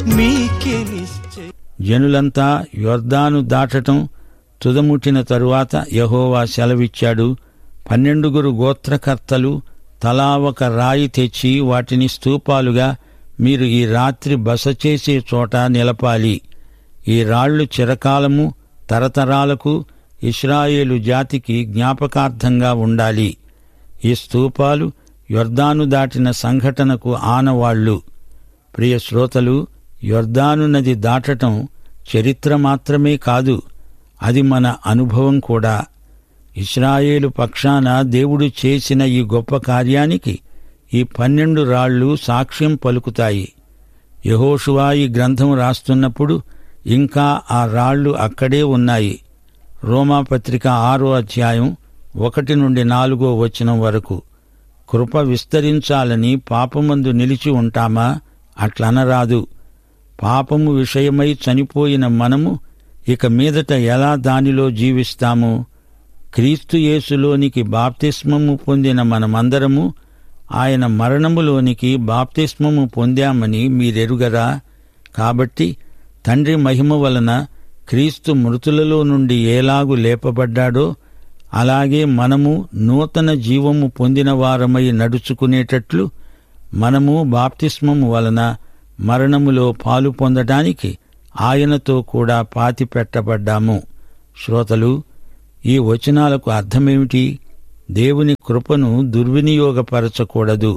మీకే నిశ్చయ జనులంతా యొర్దాను దాటటం తుదముట్టిన తరువాత యహోవా సెలవిచ్చాడు పన్నెండుగురు గోత్రకర్తలు తలా ఒక రాయి తెచ్చి వాటిని స్తూపాలుగా మీరు ఈ రాత్రి బస చేసే చోట నిలపాలి ఈ రాళ్లు చిరకాలము తరతరాలకు ఇస్రాయేలు జాతికి జ్ఞాపకార్థంగా ఉండాలి ఈ స్తూపాలు యొర్దాను దాటిన సంఘటనకు ఆనవాళ్లు ప్రియ శ్రోతలు యొర్దాను నది దాటటం చరిత్ర మాత్రమే కాదు అది మన అనుభవం కూడా ఇస్రాయేలు పక్షాన దేవుడు చేసిన ఈ గొప్ప కార్యానికి ఈ పన్నెండు రాళ్లు సాక్ష్యం పలుకుతాయి యహోషువా ఈ గ్రంథం రాస్తున్నప్పుడు ఇంకా ఆ రాళ్లు అక్కడే ఉన్నాయి రోమాపత్రిక ఆరో అధ్యాయం ఒకటి నుండి నాలుగో వచనం వరకు కృప విస్తరించాలని పాపమందు నిలిచి ఉంటామా అట్లనరాదు పాపము విషయమై చనిపోయిన మనము ఇక మీదట ఎలా దానిలో జీవిస్తాము క్రీస్తు యేసులోనికి బాప్తిస్మము పొందిన మనమందరము ఆయన మరణములోనికి బాప్తిస్మము పొందామని మీరెరుగరా కాబట్టి తండ్రి మహిమ వలన క్రీస్తు మృతులలో నుండి ఏలాగు లేపబడ్డాడో అలాగే మనము నూతన జీవము పొందిన వారమై నడుచుకునేటట్లు మనము బాప్తిస్మము వలన మరణములో పాలు పొందటానికి ఆయనతో కూడా పాతి పెట్టబడ్డాము శ్రోతలు ఈ వచనాలకు అర్థమేమిటి దేవుని కృపను దుర్వినియోగపరచకూడదు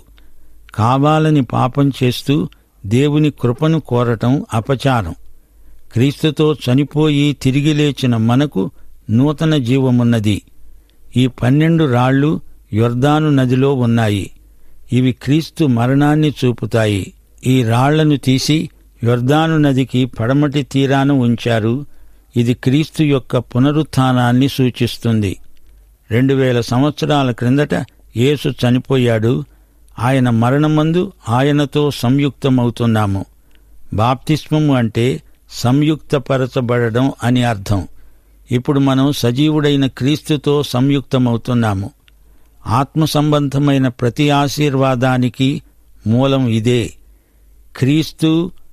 కావాలని పాపం చేస్తూ దేవుని కృపను కోరటం అపచారం క్రీస్తుతో చనిపోయి తిరిగి లేచిన మనకు నూతన జీవమున్నది ఈ పన్నెండు రాళ్లు యొర్దాను నదిలో ఉన్నాయి ఇవి క్రీస్తు మరణాన్ని చూపుతాయి ఈ రాళ్లను తీసి యొర్దాను నదికి పడమటి తీరాన ఉంచారు ఇది క్రీస్తు యొక్క పునరుత్థానాన్ని సూచిస్తుంది రెండు వేల సంవత్సరాల క్రిందట యేసు చనిపోయాడు ఆయన మరణమందు ఆయనతో సంయుక్తమవుతున్నాము బాప్తిస్మము అంటే సంయుక్తపరచబడడం అని అర్థం ఇప్పుడు మనం సజీవుడైన క్రీస్తుతో సంయుక్తమవుతున్నాము ఆత్మ సంబంధమైన ప్రతి ఆశీర్వాదానికి మూలం ఇదే క్రీస్తు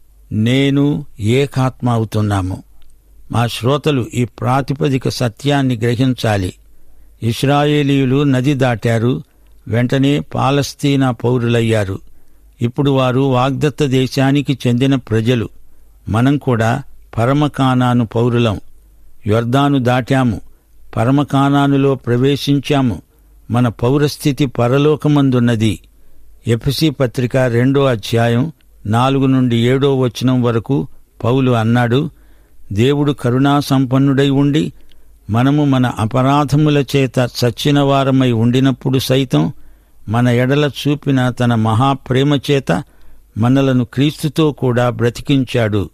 నేను ఏకాత్మ అవుతున్నాము మా శ్రోతలు ఈ ప్రాతిపదిక సత్యాన్ని గ్రహించాలి ఇస్రాయేలీయులు నది దాటారు వెంటనే పాలస్తీనా పౌరులయ్యారు ఇప్పుడు వారు వాగ్దత్త దేశానికి చెందిన ప్రజలు మనం కూడా పరమకానాను పౌరులం యొర్దాను దాటాము పరమకానానులో ప్రవేశించాము మన పౌరస్థితి పరలోకమందున్నది ఎఫ్సి పత్రిక రెండో అధ్యాయం నాలుగు నుండి ఏడో వచనం వరకు పౌలు అన్నాడు దేవుడు కరుణా సంపన్నుడై ఉండి మనము మన అపరాధముల చేత చచ్చిన వారమై ఉండినప్పుడు సైతం మన ఎడల చూపిన తన మహాప్రేమ చేత మనలను క్రీస్తుతో కూడా బ్రతికించాడు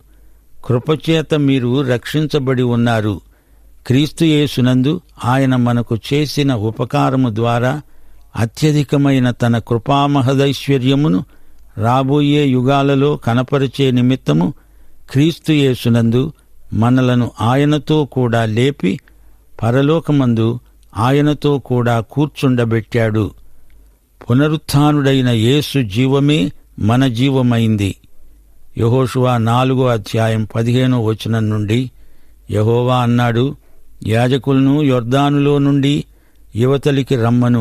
కృపచేత మీరు రక్షించబడి ఉన్నారు క్రీస్తు యేసునందు ఆయన మనకు చేసిన ఉపకారము ద్వారా అత్యధికమైన తన కృపామహదైశ్వర్యమును రాబోయే యుగాలలో కనపరిచే నిమిత్తము క్రీస్తు యేసునందు మనలను ఆయనతో కూడా లేపి పరలోకమందు ఆయనతో కూడా కూర్చుండబెట్టాడు పునరుత్థానుడైన యేసు జీవమే మన జీవమైంది యహోషువా నాలుగో అధ్యాయం పదిహేనో వచనం నుండి యహోవా అన్నాడు యాజకులను యొర్దానులో నుండి యువతలికి రమ్మను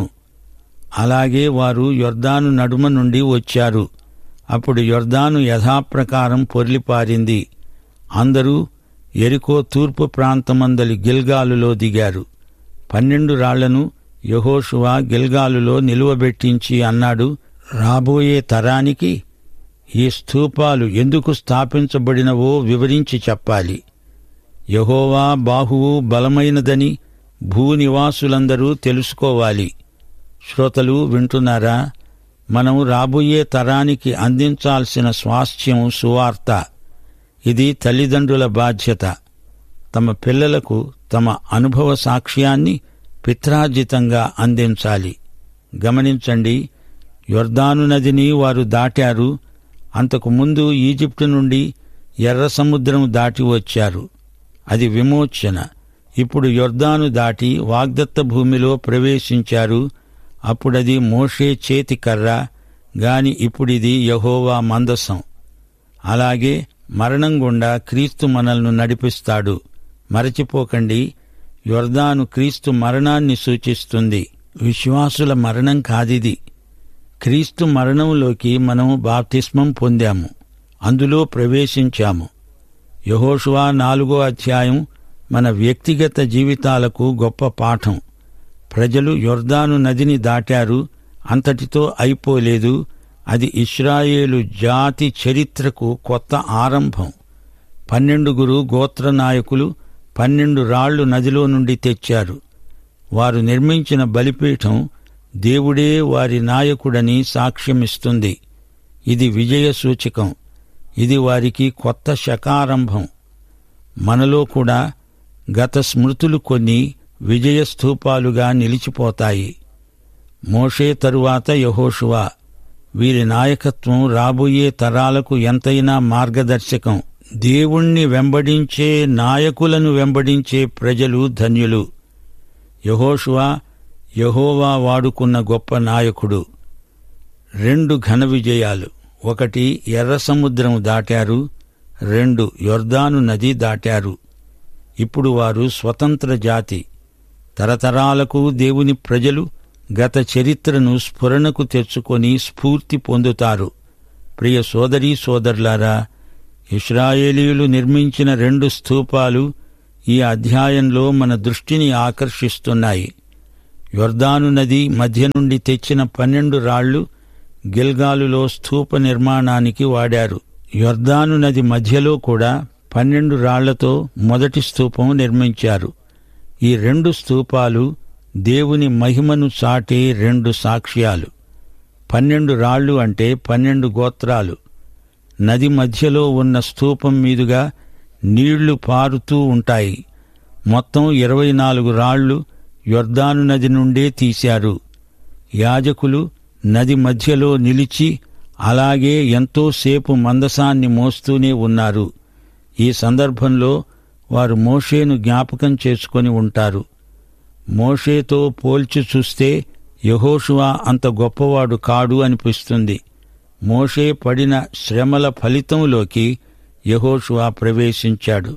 అలాగే వారు యొర్దాను నడుమ నుండి వచ్చారు అప్పుడు యొర్దాను యథాప్రకారం పొర్లిపారింది అందరూ ఎరికో తూర్పు ప్రాంతమందలి గిల్గాలులో దిగారు పన్నెండు రాళ్లను యహోషువా గిల్గాలులో నిలువబెట్టించి అన్నాడు రాబోయే తరానికి ఈ స్థూపాలు ఎందుకు స్థాపించబడినవో వివరించి చెప్పాలి యహోవా బాహువు బలమైనదని భూనివాసులందరూ తెలుసుకోవాలి శ్రోతలు వింటున్నారా మనం రాబోయే తరానికి అందించాల్సిన స్వాస్థ్యం సువార్త ఇది తల్లిదండ్రుల బాధ్యత తమ పిల్లలకు తమ అనుభవ సాక్ష్యాన్ని పిత్రార్జితంగా అందించాలి గమనించండి యొర్దాను నదిని వారు దాటారు అంతకు ముందు ఈజిప్టు నుండి ఎర్ర సముద్రం దాటి వచ్చారు అది విమోచన ఇప్పుడు యొర్దాను దాటి వాగ్దత్త భూమిలో ప్రవేశించారు అప్పుడది మోషే చేతి కర్ర గాని ఇప్పుడిది యహోవా మందసం అలాగే మరణం గుండా క్రీస్తు మనల్ని నడిపిస్తాడు మరచిపోకండి యొర్దాను క్రీస్తు మరణాన్ని సూచిస్తుంది విశ్వాసుల మరణం కాదిది క్రీస్తు మరణంలోకి మనం బాప్తిస్మం పొందాము అందులో ప్రవేశించాము యహోషువా నాలుగో అధ్యాయం మన వ్యక్తిగత జీవితాలకు గొప్ప పాఠం ప్రజలు యొర్దాను నదిని దాటారు అంతటితో అయిపోలేదు అది ఇస్రాయేలు జాతి చరిత్రకు కొత్త ఆరంభం పన్నెండుగురు గోత్ర నాయకులు పన్నెండు రాళ్లు నదిలో నుండి తెచ్చారు వారు నిర్మించిన బలిపీఠం దేవుడే వారి నాయకుడని సాక్ష్యమిస్తుంది ఇది విజయ సూచకం ఇది వారికి కొత్త శకారంభం మనలో కూడా గత స్మృతులు కొన్ని విజయ స్థూపాలుగా నిలిచిపోతాయి మోషే తరువాత యహోషువా వీరి నాయకత్వం రాబోయే తరాలకు ఎంతైనా మార్గదర్శకం దేవుణ్ణి వెంబడించే నాయకులను వెంబడించే ప్రజలు ధన్యులు యహోషువా యహోవా వాడుకున్న గొప్ప నాయకుడు రెండు ఘన విజయాలు ఒకటి ఎర్ర సముద్రం దాటారు రెండు యొర్దాను నది దాటారు ఇప్పుడు వారు స్వతంత్ర జాతి తరతరాలకు దేవుని ప్రజలు గత చరిత్రను స్ఫురణకు తెచ్చుకొని స్ఫూర్తి పొందుతారు ప్రియ సోదరీ సోదరులారా ఇస్రాయేలీయులు నిర్మించిన రెండు స్తూపాలు ఈ అధ్యాయంలో మన దృష్టిని ఆకర్షిస్తున్నాయి యొర్దాను నది మధ్య నుండి తెచ్చిన పన్నెండు రాళ్లు గిల్గాలులో స్థూప నిర్మాణానికి వాడారు యొర్దాను నది మధ్యలో కూడా పన్నెండు రాళ్లతో మొదటి స్తూపం నిర్మించారు ఈ రెండు స్తూపాలు దేవుని మహిమను చాటే రెండు సాక్ష్యాలు పన్నెండు రాళ్లు అంటే పన్నెండు గోత్రాలు నది మధ్యలో ఉన్న స్తూపం మీదుగా నీళ్లు పారుతూ ఉంటాయి మొత్తం ఇరవై నాలుగు రాళ్లు యొర్దాను నది నుండే తీశారు యాజకులు నది మధ్యలో నిలిచి అలాగే ఎంతోసేపు మందసాన్ని మోస్తూనే ఉన్నారు ఈ సందర్భంలో వారు మోషేను జ్ఞాపకం చేసుకొని ఉంటారు మోషేతో పోల్చి చూస్తే యహోషువా అంత గొప్పవాడు కాడు అనిపిస్తుంది మోషే పడిన శ్రమల ఫలితంలోకి యహోషువా ప్రవేశించాడు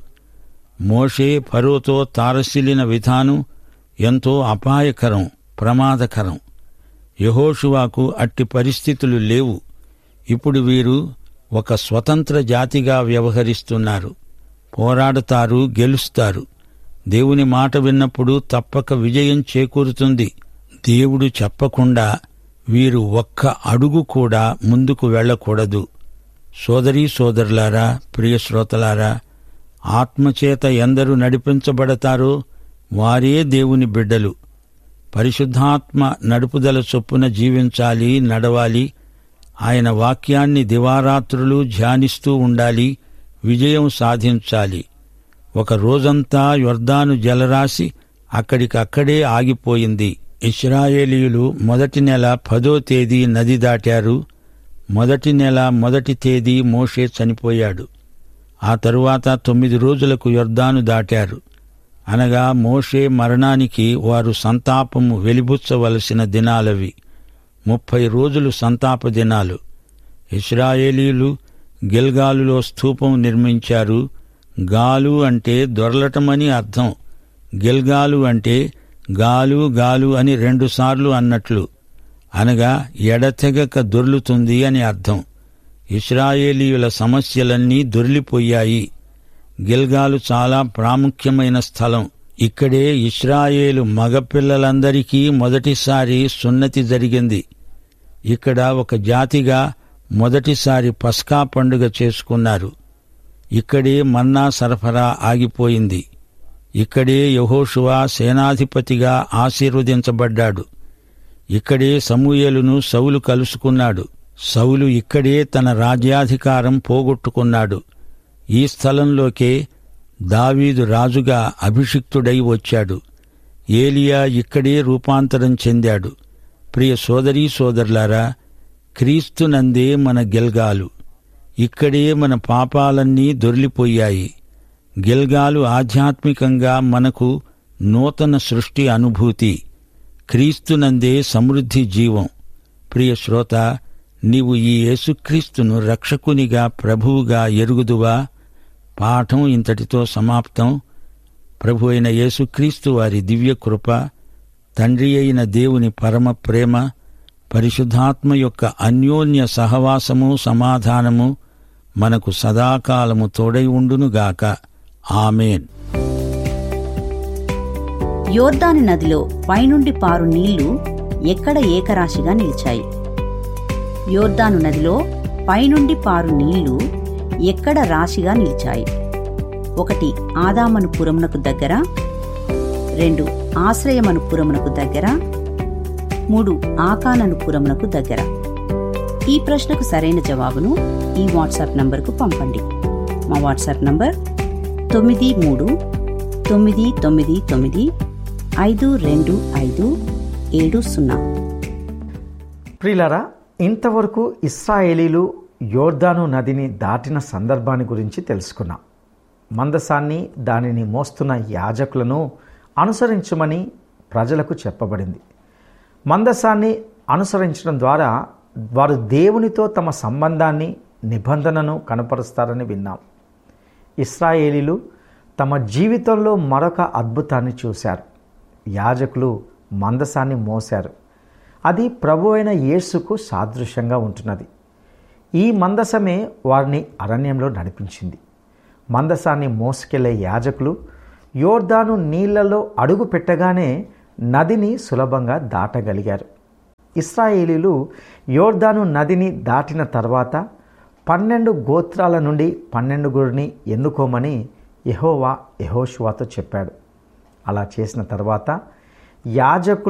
మోషే ఫరోతో తారసిలిన విధానం ఎంతో అపాయకరం ప్రమాదకరం యహోషువాకు అట్టి పరిస్థితులు లేవు ఇప్పుడు వీరు ఒక స్వతంత్ర జాతిగా వ్యవహరిస్తున్నారు పోరాడతారు గెలుస్తారు దేవుని మాట విన్నప్పుడు తప్పక విజయం చేకూరుతుంది దేవుడు చెప్పకుండా వీరు ఒక్క అడుగు కూడా ముందుకు వెళ్ళకూడదు సోదరీ సోదరులారా ప్రియ శ్రోతలారా ఆత్మచేత ఎందరు నడిపించబడతారో వారే దేవుని బిడ్డలు పరిశుద్ధాత్మ నడుపుదల చొప్పున జీవించాలి నడవాలి ఆయన వాక్యాన్ని దివారాత్రులు ధ్యానిస్తూ ఉండాలి విజయం సాధించాలి ఒక రోజంతా యొర్దాను జలరాశి అక్కడికక్కడే ఆగిపోయింది ఇస్రాయేలీయులు మొదటి నెల పదో తేదీ నది దాటారు మొదటి నెల మొదటి తేదీ మోషే చనిపోయాడు ఆ తరువాత తొమ్మిది రోజులకు యొర్దాను దాటారు అనగా మోషే మరణానికి వారు సంతాపము వెలిబుచ్చవలసిన దినాలవి ముప్పై రోజులు సంతాప దినాలు ఇస్రాయేలీలు గిల్గాలులో స్థూపం నిర్మించారు గాలు అంటే దొరలటమని అర్థం గిల్గాలు అంటే గాలు గాలు అని రెండుసార్లు అన్నట్లు అనగా ఎడతెగక దొర్లుతుంది అని అర్థం ఇస్రాయేలీయుల సమస్యలన్నీ దొర్లిపోయాయి గిల్గాలు చాలా ప్రాముఖ్యమైన స్థలం ఇక్కడే ఇస్రాయేలు మగపిల్లలందరికీ మొదటిసారి సున్నతి జరిగింది ఇక్కడ ఒక జాతిగా మొదటిసారి పస్కా పండుగ చేసుకున్నారు ఇక్కడే మన్నా సరఫరా ఆగిపోయింది ఇక్కడే యహోషువా సేనాధిపతిగా ఆశీర్వదించబడ్డాడు ఇక్కడే సమూయేలును సౌలు కలుసుకున్నాడు సౌలు ఇక్కడే తన రాజ్యాధికారం పోగొట్టుకున్నాడు ఈ స్థలంలోకే దావీదు రాజుగా అభిషిక్తుడై వచ్చాడు ఏలియా ఇక్కడే రూపాంతరం చెందాడు ప్రియ సోదరీ సోదరులారా క్రీస్తునందే మన గెల్గాలు ఇక్కడే మన పాపాలన్నీ దొర్లిపోయాయి గిల్గాలు ఆధ్యాత్మికంగా మనకు నూతన సృష్టి అనుభూతి క్రీస్తునందే సమృద్ధి జీవం ప్రియ శ్రోత నీవు ఈ యేసుక్రీస్తును రక్షకునిగా ప్రభువుగా ఎరుగుదువా పాఠం ఇంతటితో సమాప్తం ప్రభు అయిన యేసుక్రీస్తు వారి దివ్య కృప తండ్రి అయిన దేవుని పరమ ప్రేమ పరిశుద్ధాత్మ యొక్క అన్యోన్య సహవాసము సమాధానము మనకు సదాకాలము తోడై ఉండునుగాక ఆమెన్ యోర్దాను నదిలో పైనుండి పారు నీళ్లు ఎక్కడ ఏకరాశిగా నిలిచాయి యోర్దాను నదిలో పైనుండి పారు నీళ్లు ఎక్కడ రాశిగా నిలిచాయి ఒకటి ఆదామను పురమునకు దగ్గర రెండు ఆశ్రయమను పురమునకు దగ్గర మూడు ఆకానను పురమునకు దగ్గర ఈ ప్రశ్నకు సరైన జవాబును ఈ వాట్సాప్ నంబర్కు పంపండి మా వాట్సాప్ నంబర్ తొమ్మిది మూడు తొమ్మిది తొమ్మిది తొమ్మిది ఐదు రెండు ఐదు ఏడు సున్నా ప్రియులారా ఇంతవరకు ఇస్రాయేలీలు యోర్దాను నదిని దాటిన సందర్భాన్ని గురించి తెలుసుకున్నాం మందసాన్ని దానిని మోస్తున్న యాజకులను అనుసరించమని ప్రజలకు చెప్పబడింది మందసాన్ని అనుసరించడం ద్వారా వారు దేవునితో తమ సంబంధాన్ని నిబంధనను కనపరుస్తారని విన్నాం ఇస్రాయేలీలు తమ జీవితంలో మరొక అద్భుతాన్ని చూశారు యాజకులు మందసాన్ని మోశారు అది ప్రభు అయిన యేసుకు సాదృశ్యంగా ఉంటున్నది ఈ మందసమే వారిని అరణ్యంలో నడిపించింది మందసాన్ని మోసుకెళ్లే యాజకులు యోర్దాను నీళ్లలో అడుగు పెట్టగానే నదిని సులభంగా దాటగలిగారు ఇస్రాయేలీలు యోర్దాను నదిని దాటిన తర్వాత పన్నెండు గోత్రాల నుండి పన్నెండుగురిని ఎన్నుకోమని యెహోవా యెహోషువాతో చెప్పాడు అలా చేసిన తర్వాత యాజకులు